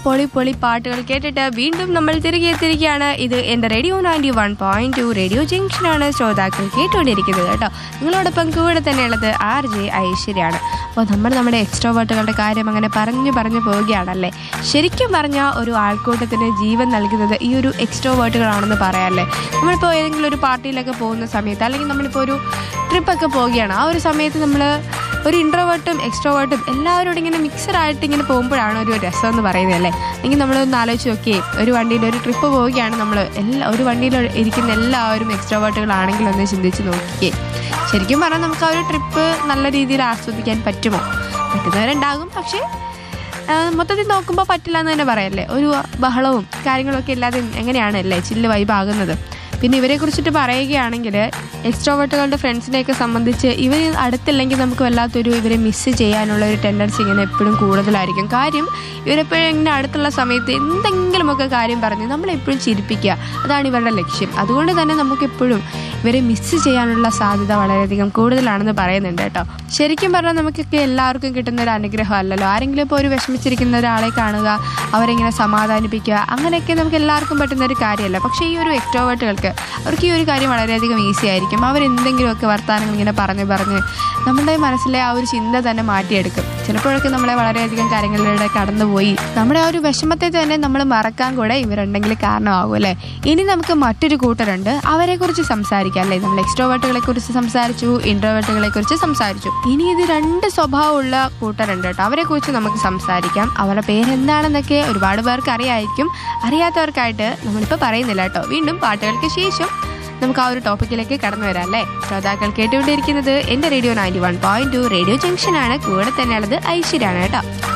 പൊളി പൊളി പാട്ടുകൾ കേട്ടിട്ട് വീണ്ടും നമ്മൾ തിരികെ എത്തിയിരിക്കുകയാണ് ഇത് എൻ്റെ radio ninety one point two radio ജംഗ്ഷനാണ് ശ്രോതാക്കൾ കേട്ടുകൊണ്ടിരിക്കുന്നത് കേട്ടോ നിങ്ങളോടൊപ്പം കൂടെ തന്നെയുള്ളത് ആർ ജെ ഐശ്വര്യാണ് അപ്പോൾ നമ്മൾ നമ്മുടെ എക്സ്ട്രോവേർട്ടുകളുടെ കാര്യം അങ്ങനെ പറഞ്ഞു പറഞ്ഞു പോവുകയാണല്ലേ ശരിക്കും പറഞ്ഞാൽ ഒരു ആൾക്കൂട്ടത്തിന് ജീവൻ നൽകുന്നത് ഈ ഒരു എക്സ്ട്രോവേർട്ടുകളാണെന്ന് പറയാമല്ലേ നമ്മളിപ്പോൾ ഏതെങ്കിലും ഒരു പാർട്ടിയിലൊക്കെ പോകുന്ന സമയത്ത് അല്ലെങ്കിൽ നമ്മളിപ്പോൾ ഒരു ട്രിപ്പൊക്കെ പോവുകയാണ് ആ ഒരു സമയത്ത് നമ്മൾ ഒരു ഇൻട്രോവേർട്ടും എക്സ്ട്രോവേർട്ടും എല്ലാവരോടും ഇങ്ങനെ മിക്സഡ് ആയിട്ട് ഇങ്ങനെ പോകുമ്പോഴാണ് ഒരു രസം എന്ന് പറയുന്നത് അല്ലേ എങ്കിൽ നമ്മളൊന്ന് ആലോചിച്ച് നോക്കിയേ ഒരു വണ്ടിയിൽ ഒരു ട്രിപ്പ് പോവുകയാണ് നമ്മൾ എല്ലാ ഒരു വണ്ടിയിൽ ഇരിക്കുന്ന എല്ലാവരും എക്സ്ട്രോവേർട്ടുകളാണെങ്കിൽ ഒന്ന് ചിന്തിച്ച് നോക്കിയേ ശരിക്കും പറഞ്ഞാൽ നമുക്ക് ആ ഒരു ട്രിപ്പ് നല്ല രീതിയിൽ ആസ്വദിക്കാൻ പറ്റുമോ പറ്റുന്നവരുണ്ടാകും പക്ഷേ ആ, മൊത്തത്തിൽ നോക്കുമ്പോൾ പറ്റില്ല എന്ന് തന്നെ പറയല്ലേ ഒരു ബഹളവും കാര്യങ്ങളൊക്കെ ഇല്ലാതെ എങ്ങനെയാണ് അല്ലേ ചില്ല് വൈബാകുന്നത് പിന്നെ ഇവരെ കുറിച്ചിട്ട് പറയുകയാണെങ്കിൽ എക്സ്ട്രോവേർട്ടുകളുടെ ഫ്രണ്ട്സിനെയൊക്കെ സംബന്ധിച്ച് ഇവർ അടുത്തില്ലെങ്കിൽ നമുക്ക് വല്ലാത്തൊരു ഇവരെ മിസ്സ് ചെയ്യാനുള്ള ഒരു ടെൻഡൻസി ഇങ്ങനെ എപ്പോഴും കൂടുതലായിരിക്കും കാര്യം ഇവരെപ്പോഴും ഇങ്ങനെ അടുത്തുള്ള സമയത്ത് എന്തെങ്കിലുമൊക്കെ കാര്യം പറഞ്ഞ് നമ്മളെപ്പോഴും ചിരിപ്പിക്കുക അതാണ് ഇവരുടെ ലക്ഷ്യം അതുകൊണ്ട് തന്നെ നമുക്കെപ്പോഴും ഇവരെ മിസ്സ് ചെയ്യാനുള്ള സാധ്യത വളരെയധികം കൂടുതലാണെന്ന് പറയുന്നുണ്ട് കേട്ടോ ശരിക്കും പറഞ്ഞാൽ നമുക്കൊക്കെ എല്ലാവർക്കും കിട്ടുന്ന ഒരു അനുഗ്രഹം അല്ലല്ലോ ആരെങ്കിലും ഇപ്പോൾ ഒരു വിഷമിച്ചിരിക്കുന്ന ഒരാളെ കാണുക അവരെങ്ങനെ സമാധാനിപ്പിക്കുക അങ്ങനെയൊക്കെ നമുക്ക് എല്ലാവർക്കും പറ്റുന്ന ഒരു കാര്യമല്ല പക്ഷേ ഈ ഒരു എക്സ്ട്രോവേർട്ടുകൾക്ക് അവർക്ക് ഈ ഒരു കാര്യം വളരെയധികം ഈസി ആയിരിക്കും അവരെന്തെങ്കിലുമൊക്കെ വർത്തമാനങ്ങൾ ഇങ്ങനെ പറഞ്ഞ് പറഞ്ഞ് നമ്മുടെ മനസ്സിലെ ആ ഒരു ചിന്ത തന്നെ മാറ്റിയെടുക്കും ചിലപ്പോഴൊക്കെ നമ്മളെ വളരെയധികം കാര്യങ്ങളിലൂടെ കടന്നുപോയി നമ്മുടെ ആ ഒരു വിഷമത്തെ തന്നെ നമ്മൾ മറക്കാൻ കൂടെ ഇവരുണ്ടെങ്കിൽ കാരണമാകും അല്ലേ ഇനി നമുക്ക് മറ്റൊരു കൂട്ടരുണ്ട് അവരെ കുറിച്ച് സംസാരിക്കാം അല്ലേ നമ്മൾ എക്സ്ട്രോവേർട്ടുകളെ കുറിച്ച് സംസാരിച്ചു ഇൻട്രോവേർട്ടുകളെ കുറിച്ച് സംസാരിച്ചു ഇനി ഇത് രണ്ട് സ്വഭാവമുള്ള കൂട്ടരുണ്ട് കേട്ടോ അവരെ കുറിച്ച് നമുക്ക് സംസാരിക്കാം അവരുടെ പേരെന്താണെന്നൊക്കെ ഒരുപാട് പേർക്ക് അറിയായിരിക്കും അറിയാത്തവർക്കായിട്ട് നമ്മളിപ്പോൾ പറയുന്നില്ല കേട്ടോ വീണ്ടും പാട്ടുകൾക്ക് ശേഷം നമുക്ക് ആ ഒരു ടോപ്പിക്കിലേക്ക് കടന്നു വരാം അല്ലേ ശ്രോതാക്കൾ കേട്ടുകൊണ്ടിരിക്കുന്നത് എന്റെ radio ninety one point two radio ജംഗ്ഷനാണ് കൂടെ തന്നെയുള്ളത് ഐശ്വര്യാണ് കേട്ടോ